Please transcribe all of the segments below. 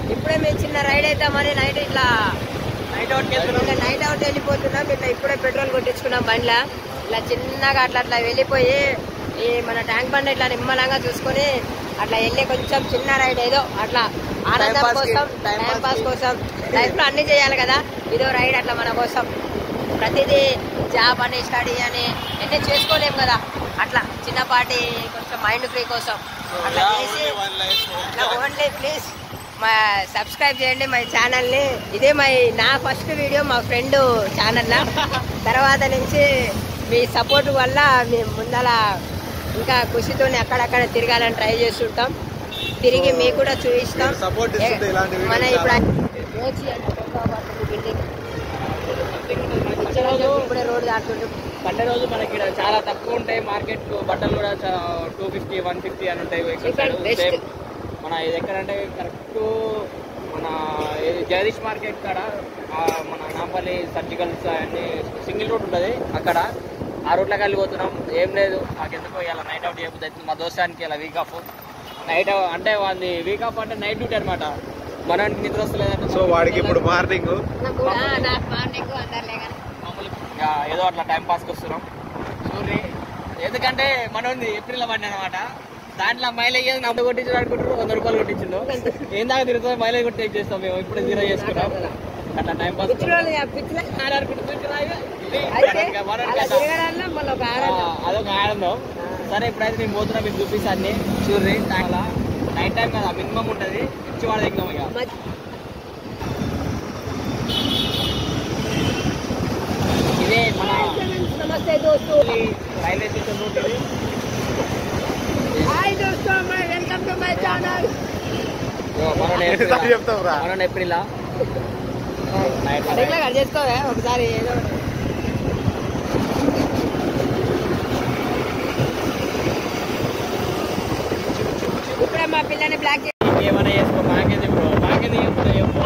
ఇప్పుడే మేము చిన్న రైడ్ అవుతామని నైట్ ఇట్లా నైట్ అవుట్ వెళ్తున్నాం ఇంకా నైట్ అవుట్ వెళ్ళిపోతున్నాం ఇట్లా ఇప్పుడే పెట్రోల్ కొట్టించుకున్నాం బండ్ల ఇట్లా చిన్నగా అట్లా అట్లా వెళ్ళిపోయి ఈ మన ట్యాంక్ బండ్ ఇట్లా నిమ్మలంగా చూసుకొని అట్లా వెళ్ళి కొంచెం చిన్న రైడ్ ఏదో అట్లా ఆనందం pass కి, కోసం time టైం pass పాస్ కి. కోసం లైఫ్ లో అన్ని చేయాలి కదా ఇదో రైడ్ అట్లా మన కోసం ప్రతిదీ జాబ్ అని స్టడీ అని అన్ని చేసుకోలేము కదా అట్లా చిన్నపాటి కొంచెం మైండ్ ఫ్రీ కోసం అట్లా చేసి ఓన్లీ ప్లీజ్ మా సబ్స్క్రైబ్ చేయండి మా ఛానల్ని ఇదే మా నా ఫస్ట్ వీడియో మా ఫ్రెండ్ ఛానల్లో తర్వాత నుంచి మీ సపోర్ట్ వల్ల మేము ముందల ఇంకా ఖుషితోని అక్కడక్కడ తిరగాలని ట్రై చేస్తుంటాం తిరిగి మీకు కూడా చూపిస్తాం మీరు support ఇస్తుంటే ఇలాంటి videos మన ఇప్పుడు చాలా- రోచి అంటే కొత్త apartment building. ఇప్పుడే రోడ్ దాటుతుంటాం పండే రోజు మనకి ఈడ చాలా తక్కువ ఉంటాయి మార్కెట్ బట్టలు కూడా టూ ఫిఫ్టీ వన్ ఫిఫ్టీ అని ఉంటాయి ఇక్కడ ఇక్కడ side. best. Same. మన ఇది ఎక్కడంటే కరెక్ట్ మన ఇది జగదీష్ మార్కెట్ కాడ ఆ, మన నాంపల్లి సర్జికల్స్ అన్ని సింగిల్ రోడ్ ఉంటుంది అక్కడ ఆ రోడ్లోకి వెళ్ళిపోతున్నాం ఏం లేదు మాకెందుకో ఇలా నైట్ అవుట్ చేయబుద్ది అవుతుంది మా దోస్తానికి ఇలా వీక్ ఆఫ్ నైట్ అంటే వాళ్ళది వీక్ ఆఫ్ అంటే నైట్ డ్యూటీ అనమాట మనం నిద్ర వస్తలేదంటే సో వాడికి ఇప్పుడు మార్నింగ్ నాకు కూడా నాకు మార్నింగ్ అందరులే కానీ మామూలు ఇక ఏదో అట్లా టైం పాస్కి వస్తున్నాం సూర్య ఎందుకంటే మనోంది ఏప్రిల్ పడిన అనమాట దాంట్లో మైలేజ్ ఏదో నమ్మ కొట్టించాడు అనుకుంటారు వంద రూపాయలు కొట్టించిండు ఏం దాకా తిరుగుతుంది మైలేజ్ కొట్టి టేక్ చేస్తాం మేము ఇప్పుడు జీరో చేసుకున్నాం అట్లా టైం పాస్ పిచ్చిలోళ్ళు ఇక పిచ్చిలే. అయితే అలా తిరగడాల్లో మళ్ళీ ఒక ఆనందం అదొక ఆనందం సరే ఇప్పుడైతే నేను పోతున్నా మీకు చూపిస్తాను అన్ని సూర్య అలా నైట్ టైం కదా మినిమం ఉంటుంది ఇచ్చి వాడు దగ్గర ఇక మధ్య- ఇదే మన నమస్తే దోస్తు రైల్వే స్టేషన్ రూట్ ఇది హాయ్ దోస్తు my welcome to my channel మనం ఎట్లా చెప్తావు రా మనం ఏప్రిల్ నైట్ అడిగినా కట్ చేసుకోవే ఒకసారి ఏదో ఒకటి. ఇప్పుడే మా పిల్లని బ్లాక్ ఏమైనా చేసుకో మాకేది బ్రో మాకేది చెప్తా చెప్పు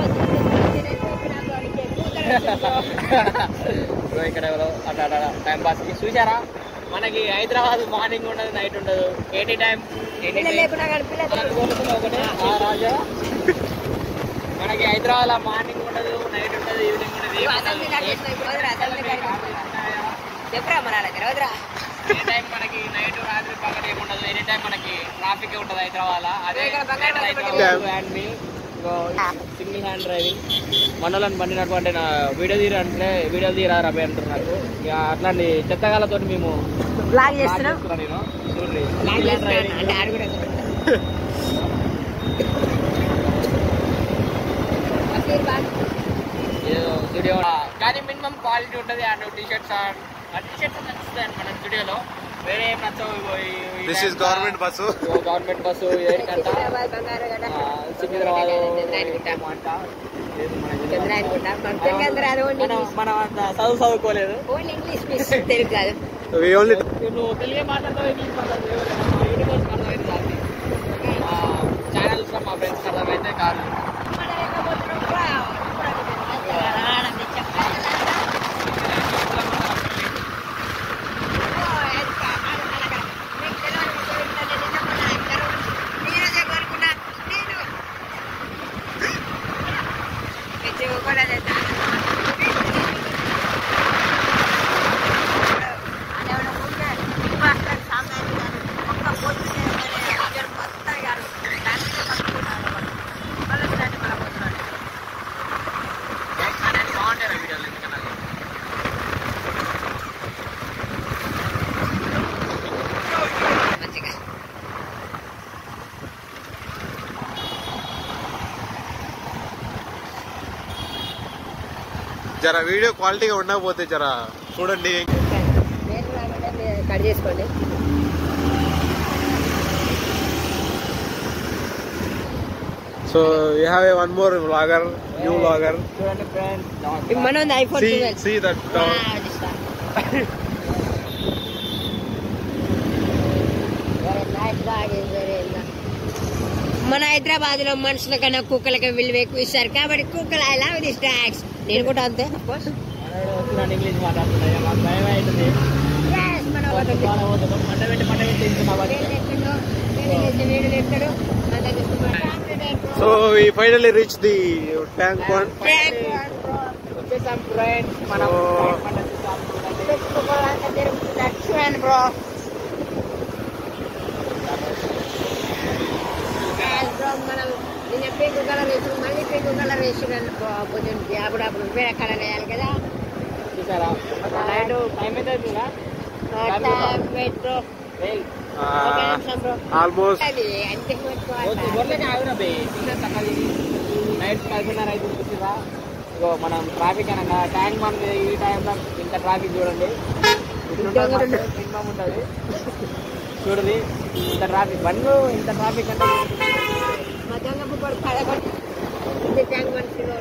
బ్రో ఇక్కడ ఎవరో అట్లా అట్లా టైం పాస్ కి చూసారా మనకి హైదరాబాద్ మార్నింగ్ ఉండదు నైట్ ఉండదు ఎనీ టైం ఎనీ పిల్లలు లేకున్నా కానీ పిల్లలు ఒకటే ఆ రాజా మనకి హైదరాబాద్ లో మార్నింగ్ ఉండదు నైట్ ఉండదు ఈవినింగ్ ఉండదు ఏం అసెంబ్లీ ఉండదు. కట్టేసిన ఇప్పుడు వదిరా, అసెంబ్లీ కట్టేసిన. చెప్పురా మన వాళ్ళకి రోజురా ఏ టైం మనకి నైట్ రాత్రి పగలు ఏమి ఉండదు ఎనీ టైం మనకి ట్రాఫిక్ ఉంటుంది హైదరాబాద్ లో అదే ఇక్కడ బంగారం హైదరాబాద్ హ్యాండ్ మీ సింగిల్ హ్యాండ్ డ్రైవింగ్ మనోళ్ళని పండినటువంటి నా వీడియో తీరా అంటే వీడియో తీరా రవి అంటారు నాకు ఇక అట్లాంటి చెత్తగాలతో మేము బ్లాగ్ చేస్తున్నాం చేస్తున్నా నేను చూడండి బ్లాగ్ సింగిల్ హ్యాండ్ చేస్తున్నాను డ్రైవింగ్ అంటే ఆడు కూడా అఖిల్ బాగ్. ఏదో స్టూడియో కానీ మినిమం క్వాలిటీ ఉంటుంది and T shirts T shirts నచ్చుతాయి మన స్టూడియోలో వేరే ఏం నచ్చవు ఇగో ఈ- ఈ దిస్ ఇస్ టైంలో గవర్నమెంట్ బస్సు ఇగో గవర్నమెంట్ బస్సు ఏంటంట సికింద్రాబాద్ బంగారగడ సికింద్రాబాద్ చంద్రాయనగుట్ట అంట లేదు మనకి చంద్రాయనగుట్ట మన తెలుగు అది ఓన్లీ మనం మనం అంత చదువు చదువుకోలేదు ఓన్లీ ఇంగ్లీష్ మిస్ తెలుగు కాదు వి ఓన్లీ నువ్వు తెలుగే మాట్లాడతావు ఇంగ్లీష్ మాట్లాడతావు యూనివర్స్ అర్థమైంది దాన్ని ఛానల్స్ మా ఫ్రెండ్స్ అర్థమైతే కాదు మన లేకపోతున్నాం కూడా. ఓ, ఎంత ఆనందకరం. మీకు తెలియని విషయం ఏంటంటే నిన్న మొన్న ఇద్దరు నీరజ కోరుకున్న నేను పిచ్చి కూడా తెలుసా? అదేమన్నా ఉంటే బిగ్ బాస్ లో సామాన్లు గారు ఒక్క పోటీ చేయాలని ఇద్దరు కొత్తగా గారు దాని మీద పట్టుకున్నాడు వాడు. మళ్ళీ స్టార్ట్ మళ్ళీ పోతున్నాడు. బాగుంటాయి వీడియోలు ఎందుకన్నా మంచిగా జర వీడియో క్వాలిటీగా ఉండకపోతే జర చూడండి నేను రాకుండా మీరు కట్ చేసుకోండి so you have a one more vlogger new vlogger చూడండి ఫ్రెండ్స్ మన ఉంది iPhone C twelve C that మన హైదరాబాద్ లో మనుషుల కన్నా కుక్కలకి విలువ ఎక్కువ ఇస్తారు కాబట్టి కుక్కలు ఐ లవ్ దిస్ టాక్స్ నేను కూడా అంతే of course. వస్తున్నాడు ఇంగ్లీష్ మాట్లాడుతున్నాయి మాకు భయం అవుతుంది Yes, మన వాళ్ళు చాలా పోతున్నాం పంట పెట్టి పంట పెట్టి తింటున్నాం వేలు ఎక్కడో, వేలు లేస్తే వేలు ఎక్కడో, అంత చూసుకుంటాం. So So we finally reached the tank one. వచ్చేసాం ఫ్రెండ్స్ మనం So- tank బండ్ వచ్చేసాం చూడండి. చూడండి బ్రో బ్రో మనం నిన్న పింక్ కలర్ వేసి మళ్ళీ పింక్ కలర్ వేసి కొంచెం అప్పుడప్పుడు వేరే కలర్ వేయాలి కదా చూసారా నైట్ టైం అయితే అవుతుందా వెయిట్ బ్రో ఒక Uh, నిమిషం బ్రో almost అది అంతే పెట్టుకోవాలి ఊర్లోకి ఆగురా బే సిగ్నల్ తక్కువ నైట్ పదిన్నర అయితే చూసిరా ఇగో మనం ట్రాఫిక్ అనగా ట్యాంక్ మన ఈ టైంలో ఇంత ట్రాఫిక్ చూడండి మినిమం ఉంటుంది చూడండి ఇంత ట్రాఫిక్ బండ్లు ఇంత ట్రాఫిక్ అంటే మధ్యాహ్నం ఇప్పుడు పదకొండు ఇది ట్యాంక్ మనిషిలో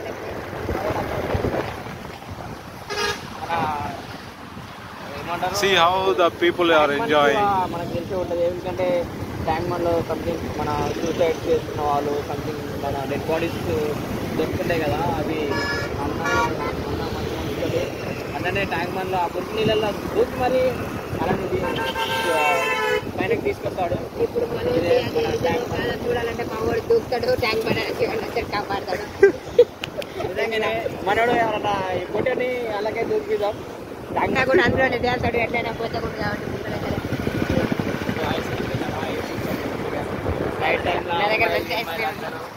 మన ఏమంటారు see how the people are Tank Bund enjoying. కూడా మనకు తెలిసి ఉంటుంది ఎందుకంటే ట్యాంక్ బండ్లో సంథింగ్ మన సూసైడ్ చేస్తున్న వాళ్ళు సంథింగ్ మన డెడ్ బాడీస్ దొరుకుతుంటాయి కదా అవి అన్న అన్న మంచిగా ఉంటుంది అన్ననే ట్యాంక్ బండ్లో ఆ పుట్టి నీళ్ళల్లో దూకి మరి అలాంటి పైనకి తీసుకొస్తాడు ఇప్పుడు మనం ఇదే మన ట్యాంక్ కాలం చూడాలంటే మా వాడు దూకుతాడు ట్యాంక్ బండ్ కాపాడతాడు నిజంగానే మనోడు ఎవరన్నా ఈ పొట్టని అలాగే దూకిదాం ట్యాంక్ ఇంకా కూడా అందులోనే తేల్తాడు ఎట్లయినా పోతే కూడా కాబట్టి ముందర నైట్ టైంలో నా దగ్గర మంచి ice cream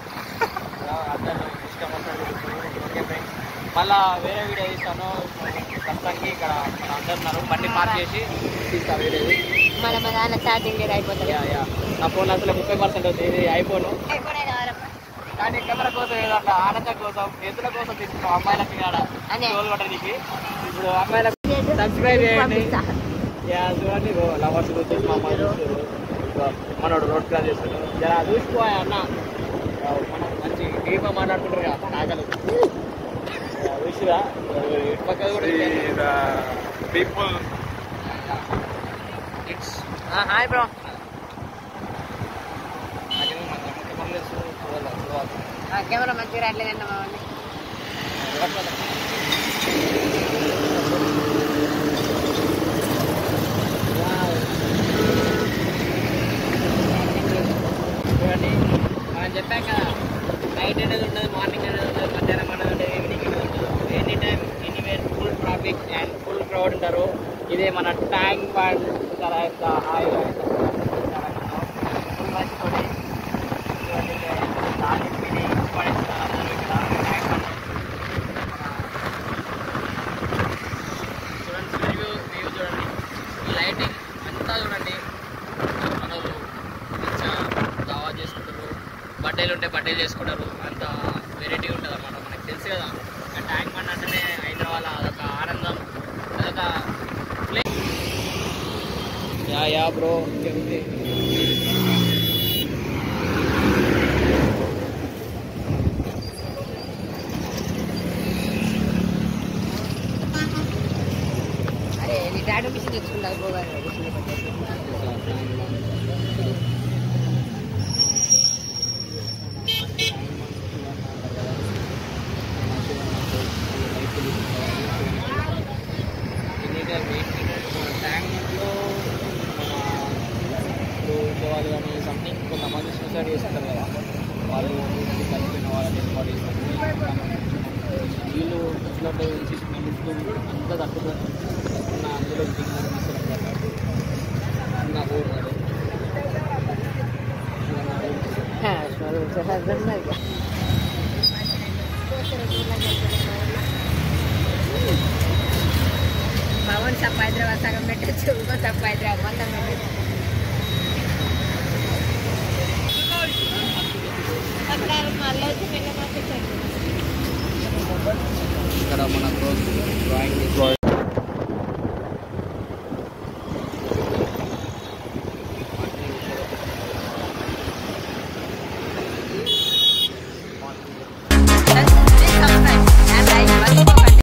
మళ్ళా వేరే వీడియో తీస్తాను ప్రస్తుతానికి ఇక్కడ మన అందరు ఉన్నారు బండి పార్క్ చేసి తీస్తా వేరేది మళ్ళీ మా నాన్న ఛార్జింగ్ లేదు అయిపోతుంది యా యా నా ఫోన్ అసలు ముప్పై పర్సెంట్ ఉంది ఇది ఐఫోన్ అయిపోయినా కావాలమ్మా కానీ కెమెరా కోసం ఏదంట ఆనందం కోసం ఎద్దుల కోసం తీసుకున్నాం అమ్మాయిలకి కాడ అదే. టోల్ కొట్టడానికి ఇప్పుడు అమ్మాయిలకు సబ్స్క్రైబ్ చేయండి పంపిస్తా. యా చూడండి లవర్స్ వచ్చేసి మా అమ్మాయి చూస్తారు ఇగో మనోడు రోడ్ క్రాస్ చేస్తాడు జరా చూసిపోయా అన్న యా, మనం మంచి డీపా మాట్లాడుకుంటారు కదా కాకలు చూసిరా ఇటు పక్క కూడా See the people. It's hi bro camera మంచిగా రావట్లేదండి మా వాడిని చూడండి మనం చెప్పాం కదా నైట్ అనేది ఉండదు మార్నింగ్ అనేది ఉండదు మధ్యాహ్నం అనేది ఉండదు ఈవినింగ్ అనేది ఉండదు any time anywhere full traffic and full crowd ఉంటారు ఇదే మన ట్యాంక్ బండ్ చాలా ఎంత హాయిగా ఎంత ఫుల్ మంచితోటి చూడండి దాని పిడి పడేస్తున్నారు అందరూ ఇక్కడ ట్యాంక్ బండ్ చూడండి వ్యూ వ్యూ చూడండి లైటింగ్ అంతా చూడండి మనోళ్ళు మంచిగా దావా చేసుకుంటారు బర్త్డేలు ఉంటే బర్త్డేలు చేసుకుంటారు అంత వెరైటీ ఉంటుంది అన్నమాట మనకు తెలుసు కదా ఆ ట్యాంక్ బండ్ అంటేనే హైదరాబాద్ అదొక ఆనందం అదొక ప్లే యా యా బ్రో ఉంది అరే నీ డాడీ మిషన్ తెచ్చుకుంటావు పోగారు ట్యాంక్లో ఇప్పుడు వాళ్ళు కానీ సంథింగ్ కొంతమంది సూసైడ్ చేస్తారు కదా వాళ్ళు చనిపోయిన వాళ్ళని బాడీ వీళ్ళు ఇట్లాంటి స్మెల్ అంతా తట్టుకొని ఉన్న అందులో దిగుమతి తీసుకున్నారు నా ఊరు అది. పవన్ సప్ప హైదరాబాద్ సగం పెట్టచ్చు ఇంకో సప్ప హైదరాబాద్ మొత్తం పెట్టచ్చు అక్కడ మళ్ళీ వచ్చి పిల్లలు పంపించారు ఇక్కడ మన డ్రాయింగ్